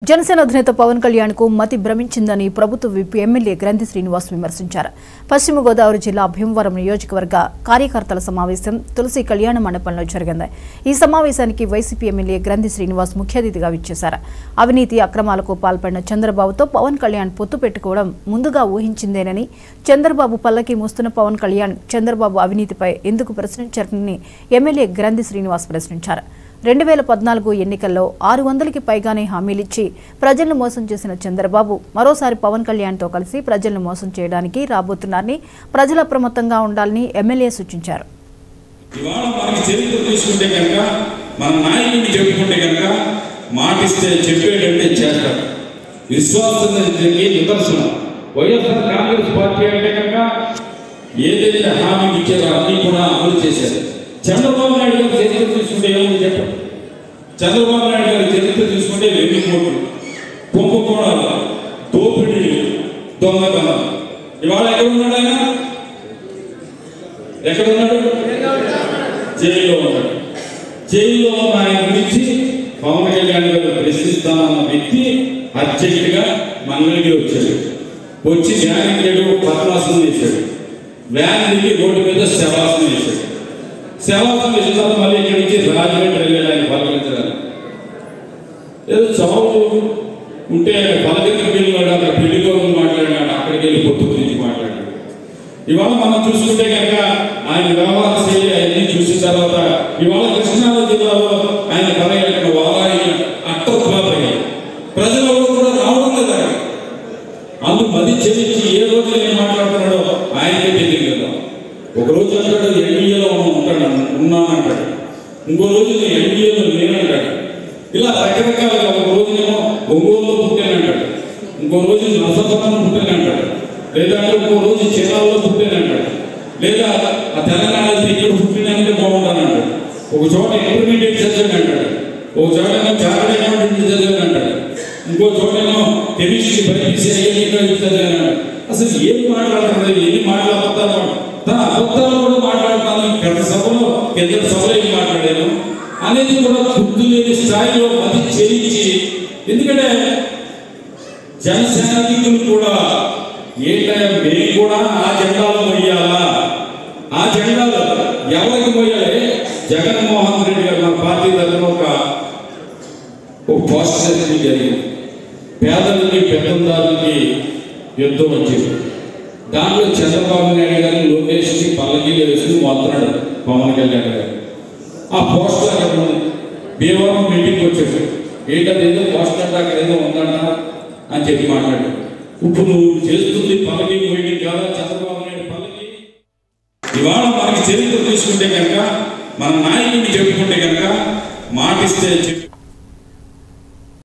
జనసేన అధినేత పవన్ కళ్యాణ్ కు మతి భ్రమించిందని ప్రభుత్వ విప్ ఎమ్మెల్యే గ్రంథి శ్రీనివాస్ విమర్శించారు పశ్చిమ గోదావరి జిల్లా భీమవరం నియోజకవర్గ కార్యకర్తల సమావేశం తులసి కళ్యాణ మండపంలో జరిగింది ఈ సమావేశానికి వైసీపీ ఎమ్మెల్యే గ్రంథి శ్రీనివాస్ ముఖ్య అతిథిగా విచ్చేశారు అవినీతి అక్రమాలకు పాల్పడిన చంద్రబాబుతో పవన్ కళ్యాణ్ పొత్తు పెట్టుకోవడం ముందుగా ఊహించిందేనని చంద్రబాబు పల్లకి మోస్తున్న పవన్ కళ్యాణ్ చంద్రబాబు అవినీతిపై ఎందుకు ప్రశ్నించారని ఎమ్మెల్యే గ్రంథి శ్రీనివాస్ ప్రశ్నించారు రెండు వేల పద్నాలుగు ఎన్నికల్లో ఆరు వందలకి పైగానే హామీలిచ్చి ప్రజలను మోసం చేసిన చంద్రబాబు మరోసారి పవన్ కళ్యాణ్తో కలిసి ప్రజలను మోసం చేయడానికి రాబోతున్నారని ప్రజలు అప్రమత్తంగా ఉండాలని ఎమ్మెల్యే సూచించారు ఇవాళ మనకి చరిత్ర తీసుకుంటే కనుక మన నాయకుడిని చెప్పుకుంటే కనుక మాటిస్తే చెప్పేటంటే చేస్తారు విశ్వాసానికి నిదర్శనం వైఎస్ఆర్ కాంగ్రెస్ పార్టీ అంటే కనుక ఏదైతే హామీ ఇచ్చారో అన్ని కూడా అమలు చేశారు చంద్రబాబు నాయుడు గారి చరిత్ర తీసుకుంటే ఏముంది చెప్పండి చంద్రబాబు నాయుడు గారి చరిత్ర తీసుకుంటే వెన్నుపోటు కుంభకోణాలు దోపిడీ దొంగతనం ఇవాళ ఎక్కడ ఉన్నాడు ఆయన ఎక్కడ ఉన్నాడు జైల్లో ఉన్నాడు జైల్లో ఉన్న ఆయన గురించి పవన్ కళ్యాణ్ గారు ప్రశ్నిస్తానన్న వ్యక్తి అర్జెంటుగా మంగళగిరి వచ్చాడు వచ్చి వ్యాన్ ఎక్కాడు పద్మాసనం వేశాడు వ్యాన్ దిగి రోడ్డు మీద శవాసనం వేశాడు శవాసనం వేసిన తర్వాత మళ్ళీ ఇక్కడి నుంచి రాజమండ్రి వెళ్ళాడు ఆయన పలకరించడానికి ఏదో చావు ఉంటే పలకరికి వెళ్ళినాడు అక్కడ పెళ్లిలో మాట్లాడినాడు అక్కడికి వెళ్ళి పొత్తు గురించి మాట్లాడాడు ఇవాళ మనం చూసుకుంటే కనుక ఆయన వ్యవహార శైలి అవన్నీ చూసిన తర్వాత ఇవాళ కృష్ణానగర్ జిల్లాలో ఆయన పర్యటన వారాయి అట్టోత్పాదయ్యాయి ప్రజలు ఎవరు కూడా రావడం లేదు ఆయన. అందుకు మది చెల్లించి ఏ రోజు ఏం మాట్లాడుతున్నాడో ఆయనకే తెలియదు కదా ఒక రోజు అంటాడు ఎన్డీఏలో ఉంటాడు ఉన్నానంటాడు ఇంకో రోజు ఎన్డీఏలో నేనంటాడు ఇలా రకరకాలుగా ఒక రోజునేమో ఒంగోలులో పుట్టానంటాడు ఇంకో రోజు నర్సపట్నం పుట్టానంటాడు లేదా ఇంకో రోజు చీరాల్లో పుట్టానంటాడు లేదా ఆ తెలంగాణ ఇక్కడ పుట్టినానంటే బాగుంటానంటాడు ఒక చోట ఇంటర్మీడియట్ చదివాను అంటాడు ఒక చోట చార్టెడ్ అకౌంటెంట్ చదివాను అంటాడు ఇంకో చోటేమో కెమిస్ట్రీ బైపీసీ అయ్యి చదివాను అసలు ఏం మాట్లాడుతున్నాడు ఎన్ని మాట్లాడుతాను తన అబద్ధాలు కూడా మాట్లాడుతాను గత సభలో కింద సభలో ఏం మాట్లాడాను అనేది కూడా గుర్తు లేని స్థాయిలో మతి చెల్లించి ఎందుకంటే జనసైనికులు కూడా ఏంటంటే మేము కూడా ఆ జెండాలో మొయ్యాలా ఆ జెండాలో ఎవరికి మొయ్యాలి జగన్మోహన్ రెడ్డి గారు మన పార్టీ తరఫున ఒక ఒక పోస్టర్ జరిగింది పేదలకి పెద్దందారులకి యుద్ధం వచ్చింది దాంట్లో చంద్రబాబు నాయుడు గారిని లోకేష్ని పల్లకీలు వేసుకుని మొత్తున్నాడు పవన్ కళ్యాణ్ గారు ఆ పోస్టర్ అక్కడ ఉంది భీమవరం మీటింగ్ వచ్చేసి ఏంటది ఏదో పోస్టర్ అంటే అక్కడ ఏదో ఉందంట అని చెప్పి మాట్లాడు ఇప్పుడు నువ్వు చేస్తుంది పల్లకి మీటింగ్ కాదా చంద్రబాబు నాయుడు పల్లకి ఇవాళ మనకి చరిత్ర తీసుకుంటే కనుక మన నాయకుడిని చెప్పుకుంటే కనుక మాటిస్తే చెప్పి